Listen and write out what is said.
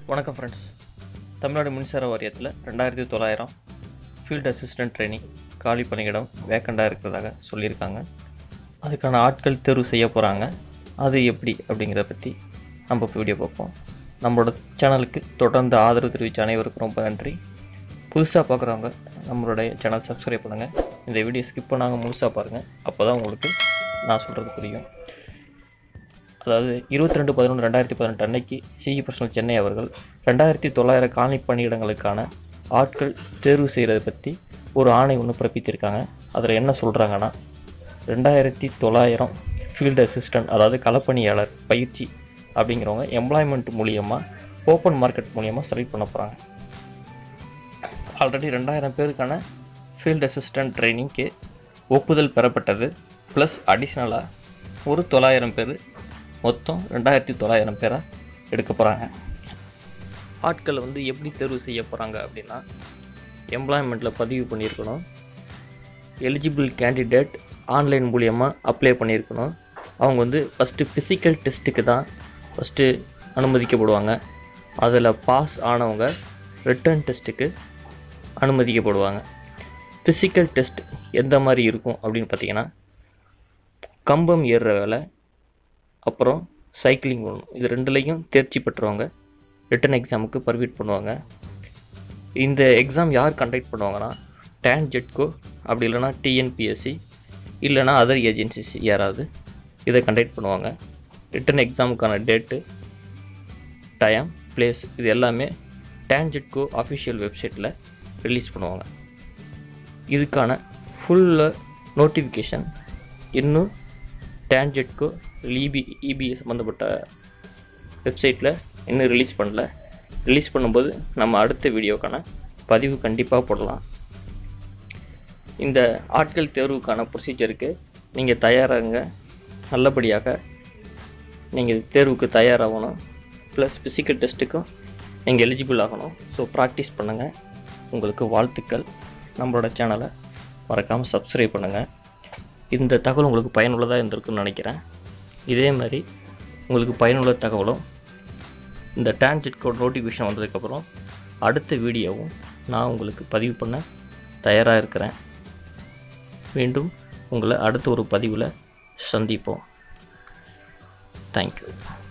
வணக்கம் ஃப்ரெண்ட்ஸ் தமிழ்நாடு மின்சார வாரியத்தில் ரெண்டாயிரத்தி தொள்ளாயிரம் ஃபீல்டு அசிஸ்டன்ட் ட்ரைனிங் காலி பணியிடம் வேக்கண்டாக இருக்கிறதாக சொல்லியிருக்காங்க அதுக்கான ஆட்கள் தேர்வு செய்ய போகிறாங்க அது எப்படி அப்படிங்கிறத பற்றி நம்ம இப்போ வீடியோ பார்ப்போம் நம்மளோட சேனலுக்கு தொடர்ந்து ஆதரவு தெரிவித்த அனைவருக்கும் ரொம்ப நன்றி புதுசாக பார்க்குறவங்க நம்மளுடைய சேனல் சப்ஸ்கிரைப் பண்ணுங்கள் இந்த வீடியோ ஸ்கிப் பண்ணாங்க முழுசாக பாருங்கள் அப்போ தான் உங்களுக்கு நான் சொல்கிறது புரியும் அதாவது இருபத்தி ரெண்டு பதினொன்று ரெண்டாயிரத்தி பதினெட்டு அன்னைக்கு சிஇ பர்சனல் சென்னை அவர்கள் ரெண்டாயிரத்தி தொள்ளாயிரம் காலனி பணியிடங்களுக்கான ஆட்கள் தேர்வு செய்கிறத பற்றி ஒரு ஆணை ஒன்று பிறப்பித்திருக்காங்க அதில் என்ன சொல்கிறாங்கன்னா ரெண்டாயிரத்தி தொள்ளாயிரம் ஃபீல்டு அசிஸ்டன்ட் அதாவது களப்பணியாளர் பயிற்சி அப்படிங்கிறவங்க எம்ப்ளாய்மெண்ட் மூலியமாக ஓப்பன் மார்க்கெட் மூலியமாக செலக்ட் பண்ண போகிறாங்க ஆல்ரெடி ரெண்டாயிரம் பேருக்கான ஃபீல்டு அசிஸ்டன்ட் ட்ரைனிங்க்கு ஒப்புதல் பெறப்பட்டது ப்ளஸ் அடிஷ்னலாக ஒரு தொள்ளாயிரம் பேர் மொத்தம் ரெண்டாயிரத்தி தொள்ளாயிரம் பேரை எடுக்க போகிறாங்க ஆட்களை வந்து எப்படி தேர்வு செய்ய போகிறாங்க அப்படின்னா எம்ப்ளாய்மெண்ட்டில் பதிவு பண்ணியிருக்கணும் எலிஜிபிள் கேண்டிடேட் ஆன்லைன் மூலியமாக அப்ளை பண்ணியிருக்கணும் அவங்க வந்து ஃபஸ்ட்டு ஃபிசிக்கல் டெஸ்ட்டுக்கு தான் ஃபஸ்ட்டு அனுமதிக்கப்படுவாங்க அதில் பாஸ் ஆனவங்க ரிட்டர்ன் டெஸ்ட்டுக்கு அனுமதிக்கப்படுவாங்க ஃபிசிக்கல் டெஸ்ட் எந்த மாதிரி இருக்கும் அப்படின்னு பார்த்தீங்கன்னா கம்பம் ஏறுற வேலை அப்புறம் சைக்கிளிங் பண்ணணும் இது ரெண்டுலேயும் தேர்ச்சி பெற்றவங்க ரிட்டன் எக்ஸாமுக்கு பர்மிட் பண்ணுவாங்க இந்த எக்ஸாம் யார் கண்டக்ட் பண்ணுவாங்கன்னா டேன் ஜெட்கோ அப்படி இல்லைனா டிஎன்பிஎஸ்சி இல்லைனா அதர் ஏஜென்சிஸ் யாராவது இதை கண்டக்ட் பண்ணுவாங்க ரிட்டன் எக்ஸாமுக்கான டேட்டு டைம் பிளேஸ் இது எல்லாமே டேன்ஜெட்கோ அஃபிஷியல் வெப்சைட்டில் ரிலீஸ் பண்ணுவாங்க இதுக்கான ஃபுல் நோட்டிஃபிகேஷன் இன்னும் டேன்ஜெட்கோ இபி இபி சம்மந்தப்பட்ட வெப்சைட்டில் இன்னும் ரிலீஸ் பண்ணல ரிலீஸ் பண்ணும்போது நம்ம அடுத்த வீடியோக்கான பதிவு கண்டிப்பாக போடலாம் இந்த ஆட்கள் தேர்வுக்கான ப்ரொசீஜருக்கு நீங்கள் தயாராகுங்க நல்லபடியாக நீங்கள் தேர்வுக்கு தயாராகணும் ப்ளஸ் ஃபிசிக்கல் டெஸ்ட்டுக்கும் நீங்கள் எலிஜிபிள் ஆகணும் ஸோ ப்ராக்டிஸ் பண்ணுங்கள் உங்களுக்கு வாழ்த்துக்கள் நம்மளோட சேனலை மறக்காமல் சப்ஸ்கிரைப் பண்ணுங்கள் இந்த தகவல் உங்களுக்கு பயனுள்ளதாக இருந்திருக்குன்னு நினைக்கிறேன் இதே மாதிரி உங்களுக்கு பயனுள்ள தகவலும் இந்த டான்ஜெட் கோட் நோட்டிஃபிகேஷன் வந்ததுக்கப்புறம் அடுத்த வீடியோவும் நான் உங்களுக்கு பதிவு பண்ண தயாராக இருக்கிறேன் மீண்டும் உங்களை அடுத்த ஒரு பதிவில் சந்திப்போம் தேங்க்யூ